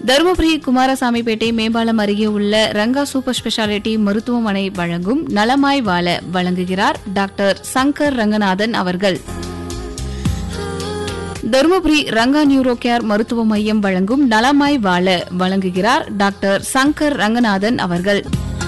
தருமபுரி குமாரசாமிப்பேட்டை மேம்பாலம் அருகே உள்ள ரங்கா சூப்பர் ஸ்பெஷாலிட்டி மருத்துவமனை வழங்கும் நலமாய் வாழ வழங்குகிறார் டாக்டர் சங்கர் ரங்கநாதன் அவர்கள் தருமபுரி ரங்கா நியூரோ கேர் மருத்துவ மையம் வழங்கும் நலமாய் வாழ வழங்குகிறார் டாக்டர் சங்கர் ரங்கநாதன் அவர்கள்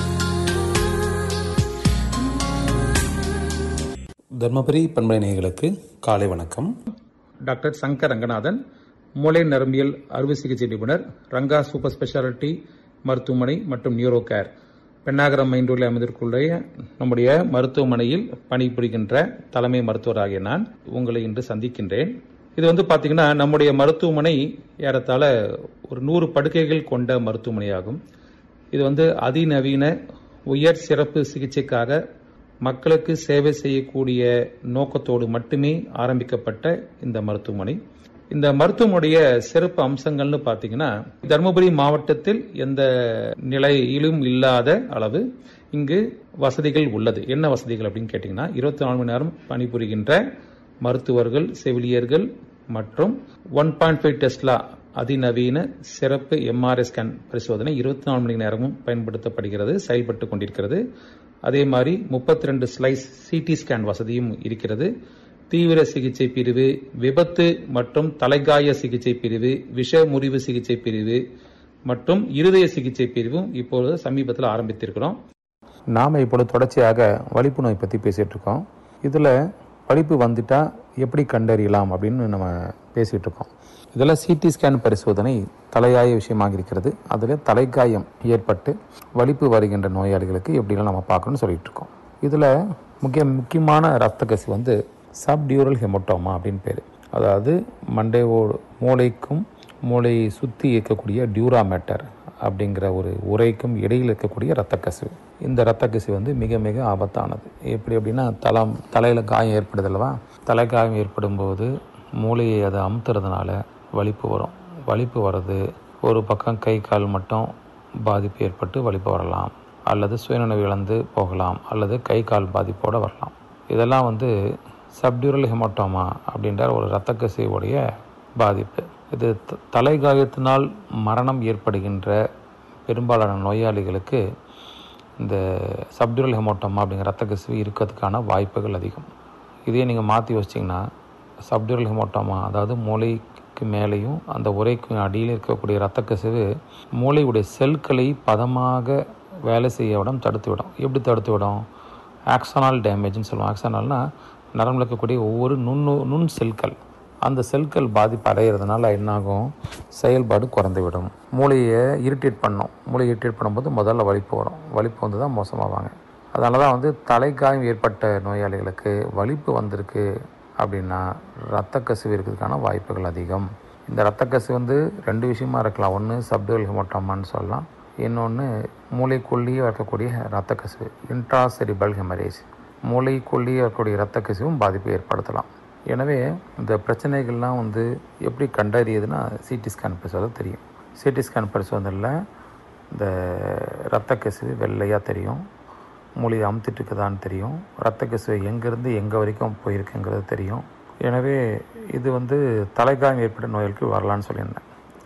தர்மபுரி பண்பலை நேயர்களுக்கு காலை வணக்கம் டாக்டர் சங்கர் ரங்கநாதன் மூளை நரம்பியல் அறுவை சிகிச்சை நிபுணர் ரங்கா சூப்பர் ஸ்பெஷாலிட்டி மருத்துவமனை மற்றும் நியூரோ கேர் பெண்ணாகரம் மைண்டூரில் அமைந்திருக்குள்ள நம்முடைய மருத்துவமனையில் பணிபுரிகின்ற தலைமை மருத்துவராகிய நான் உங்களை இன்று சந்திக்கின்றேன் இது வந்து பாத்தீங்கன்னா நம்முடைய மருத்துவமனை ஏறத்தாழ ஒரு நூறு படுக்கைகள் கொண்ட மருத்துவமனையாகும் இது வந்து அதிநவீன உயர் சிறப்பு சிகிச்சைக்காக மக்களுக்கு சேவை செய்யக்கூடிய நோக்கத்தோடு மட்டுமே ஆரம்பிக்கப்பட்ட இந்த மருத்துவமனை இந்த மருத்துவமனைய சிறப்பு அம்சங்கள்னு பார்த்தீங்கன்னா தருமபுரி மாவட்டத்தில் எந்த நிலையிலும் இல்லாத அளவு இங்கு வசதிகள் உள்ளது என்ன வசதிகள் அப்படின்னு கேட்டிங்கன்னா இருபத்தி நாலு மணி நேரம் பணிபுரிகின்ற மருத்துவர்கள் செவிலியர்கள் மற்றும் ஒன் பாயிண்ட் ஃபைவ் டெஸ்லா அதிநவீன சிறப்பு எம்ஆர்ஐ ஸ்கேன் பரிசோதனை இருபத்தி நாலு மணி நேரமும் பயன்படுத்தப்படுகிறது செயல்பட்டு கொண்டிருக்கிறது அதே மாதிரி முப்பத்தி ரெண்டு ஸ்லைஸ் சிடி ஸ்கேன் வசதியும் இருக்கிறது தீவிர சிகிச்சை பிரிவு விபத்து மற்றும் தலைகாய சிகிச்சை பிரிவு விஷ முறிவு சிகிச்சை பிரிவு மற்றும் இருதய சிகிச்சை பிரிவும் இப்பொழுது சமீபத்தில் ஆரம்பித்திருக்கிறோம் நாம் இப்பொழுது தொடர்ச்சியாக வலிப்பு நோய் பற்றி பேசிகிட்டு இருக்கோம் இதில் வலிப்பு வந்துட்டா எப்படி கண்டறியலாம் அப்படின்னு நம்ம பேசிகிட்டு இருக்கோம் இதில் சிடி ஸ்கேன் பரிசோதனை தலையாய விஷயமாக இருக்கிறது அதில் தலைக்காயம் ஏற்பட்டு வலிப்பு வருகின்ற நோயாளிகளுக்கு எப்படிலாம் நம்ம பார்க்கணும்னு சொல்லிட்டு இருக்கோம் இதில் முக்கிய முக்கியமான ரத்த கசி வந்து சப்டியூரல் ஹெமோட்டோமா அப்படின்னு பேர் அதாவது மண்டையோடு மூளைக்கும் மூளையை சுற்றி இருக்கக்கூடிய டியூரா மேட்டர் அப்படிங்கிற ஒரு உரைக்கும் இடையில் இருக்கக்கூடிய இரத்த கசிவு இந்த இரத்த கசிவு வந்து மிக மிக ஆபத்தானது எப்படி அப்படின்னா தலம் தலையில் காயம் ஏற்படுது அல்லவா தலை காயம் ஏற்படும் போது மூளையை அதை அமுத்துறதுனால வலிப்பு வரும் வலிப்பு வர்றது ஒரு பக்கம் கை கால் மட்டும் பாதிப்பு ஏற்பட்டு வலிப்பு வரலாம் அல்லது சுயநினைவு இழந்து போகலாம் அல்லது கை கால் பாதிப்போடு வரலாம் இதெல்லாம் வந்து சப்டியூரல் ஹெமோட்டோமா அப்படின்ற ஒரு இரத்த கசிவுடைய பாதிப்பு இது த- தலைகாயத்தினால் மரணம் ஏற்படுகின்ற பெரும்பாலான நோயாளிகளுக்கு இந்த சப்டியூரல் ஹெமோட்டோமா அப்படிங்கிற இரத்த கசிவு இருக்கிறதுக்கான வாய்ப்புகள் அதிகம் இதே நீங்கள் மாற்றி யோசிச்சிங்கன்னா சப்டியூரல் ஹெமோட்டோமா அதாவது மூளைக்கு மேலேயும் அந்த உரைக்கும் அடியில் இருக்கக்கூடிய இரத்த கசிவு மூளையுடைய செல்களை பதமாக வேலை செய்ய விடம் தடுத்து விடும் எப்படி தடுத்து விடும் ஆக்சனால் டேமேஜ்னு சொல்லுவோம் ஆக்சனால்னா நரம்பில் இருக்கக்கூடிய ஒவ்வொரு நுண்ணு நுண் செல்கள் அந்த செல்கள் பாதிப்பு அடைகிறதுனால என்னாகும் செயல்பாடு குறைந்து விடும் மூளையை இரிட்டேட் பண்ணும் மூளையை இரிட்டேட் பண்ணும்போது முதல்ல வலிப்பு வரும் வலிப்பு வந்து தான் மோசமாவாங்க அதனால தான் வந்து தலைக்காயம் ஏற்பட்ட நோயாளிகளுக்கு வலிப்பு வந்திருக்கு அப்படின்னா இரத்த கசிவு இருக்கிறதுக்கான வாய்ப்புகள் அதிகம் இந்த இரத்த கசிவு வந்து ரெண்டு விஷயமா இருக்கலாம் ஒன்று சப்டுவல் ஹெமோட்டோமான்னு சொல்லலாம் இன்னொன்று மூளைக்குள்ளேயே இருக்கக்கூடிய இரத்த கசிவு இன்ட்ராசெரிபல் ஹெமரேஜ் மூளைக்குள்ளேயே இருக்கக்கூடிய இரத்த கசிவும் பாதிப்பை ஏற்படுத்தலாம் எனவே இந்த பிரச்சனைகள்லாம் வந்து எப்படி கண்டறியுதுன்னா சிடி ஸ்கேன் பரிசோதனை தெரியும் சிடி ஸ்கேன் பரிசோதனையில் இந்த இரத்த கசிவு வெள்ளையாக தெரியும் மூளையை அமுத்திட்டு இருக்குதான்னு தெரியும் இரத்த கசிவு எங்கேருந்து எங்கே வரைக்கும் போயிருக்குங்கிறது தெரியும் எனவே இது வந்து தலைகாயம் ஏற்பட்ட நோய்களுக்கு வரலான்னு சொல்லியிருந்தேன்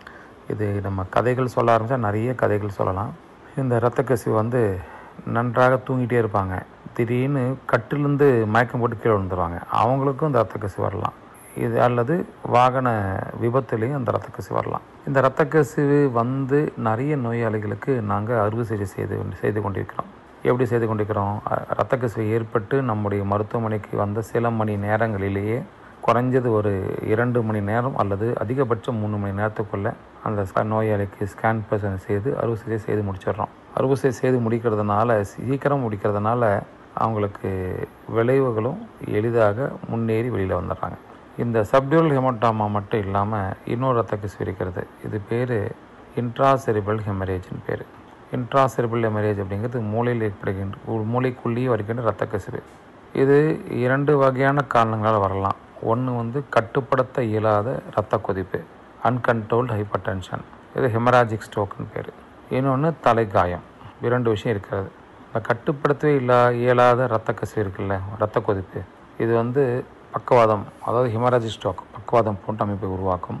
இது நம்ம கதைகள் சொல்ல ஆரம்பித்தா நிறைய கதைகள் சொல்லலாம் இந்த இரத்த கசிவு வந்து நன்றாக தூங்கிட்டே இருப்பாங்க திடீர்னு கட்டிலேருந்து மயக்கம் போட்டு கீழே விழுந்துருவாங்க அவங்களுக்கும் இந்த இரத்த கசிவு வரலாம் இது அல்லது வாகன விபத்துலேயும் அந்த இரத்த கசிவு வரலாம் இந்த இரத்த கசிவு வந்து நிறைய நோயாளிகளுக்கு நாங்கள் அறுவை சிகிச்சை செய்து செய்து கொண்டிருக்கிறோம் எப்படி செய்து கொண்டிருக்கிறோம் அ- இரத்த கசிவு ஏற்பட்டு நம்முடைய மருத்துவமனைக்கு வந்த சில மணி நேரங்களிலேயே குறைஞ்சது ஒரு இரண்டு மணி நேரம் அல்லது அதிகபட்சம் மூணு மணி நேரத்துக்குள்ளே அந்த ஸ்க- நோயாளிக்கு ஸ்கேன் பரிசோதனை செய்து அறுவை சிகிச்சை செய்து முடிச்சிடுறோம் அறுவை சிகிச்சை செய்து முடிக்கிறதுனால சீக்கிரம் முடிக்கிறதுனால அவங்களுக்கு விளைவுகளும் எளிதாக முன்னேறி வெளியில் வந்துடுறாங்க இந்த சப்டியூரல் ஹெமோட்டாமா மட்டும் இல்லாமல் இன்னொரு ரத்த கசிவு இருக்கிறது இது பேர் இன்ட்ராசெரிபல் ஹெமரேஜ்னு பேர் இன்ட்ராசெரிபல் ஹெமரேஜ் அப்படிங்கிறது மூளையில் ஏற்படுகின்ற ஒரு மூளைக்குள்ளேயே வருகின்ற ரத்த கசிவு இது இரண்டு வகையான காரணங்களால் வரலாம் ஒன்று வந்து கட்டுப்படுத்த இயலாத இரத்த கொதிப்பு அன்கண்ட்ரோல்டு ஹைப்பர் டென்ஷன் இது ஹெமராஜிக் ஸ்ட்ரோக்குன்னு பேர் இன்னொன்று தலைகாயம் இரண்டு விஷயம் இருக்கிறது இந்த கட்டுப்படுத்தவே இல்லா இயலாத இரத்த கசிவு இருக்குல்ல இரத்த கொதிப்பு இது வந்து பக்கவாதம் அதாவது ஹெமராஜிக் ஸ்ட்ரோக் பக்கவாதம் போன்ற அமைப்பை உருவாக்கும்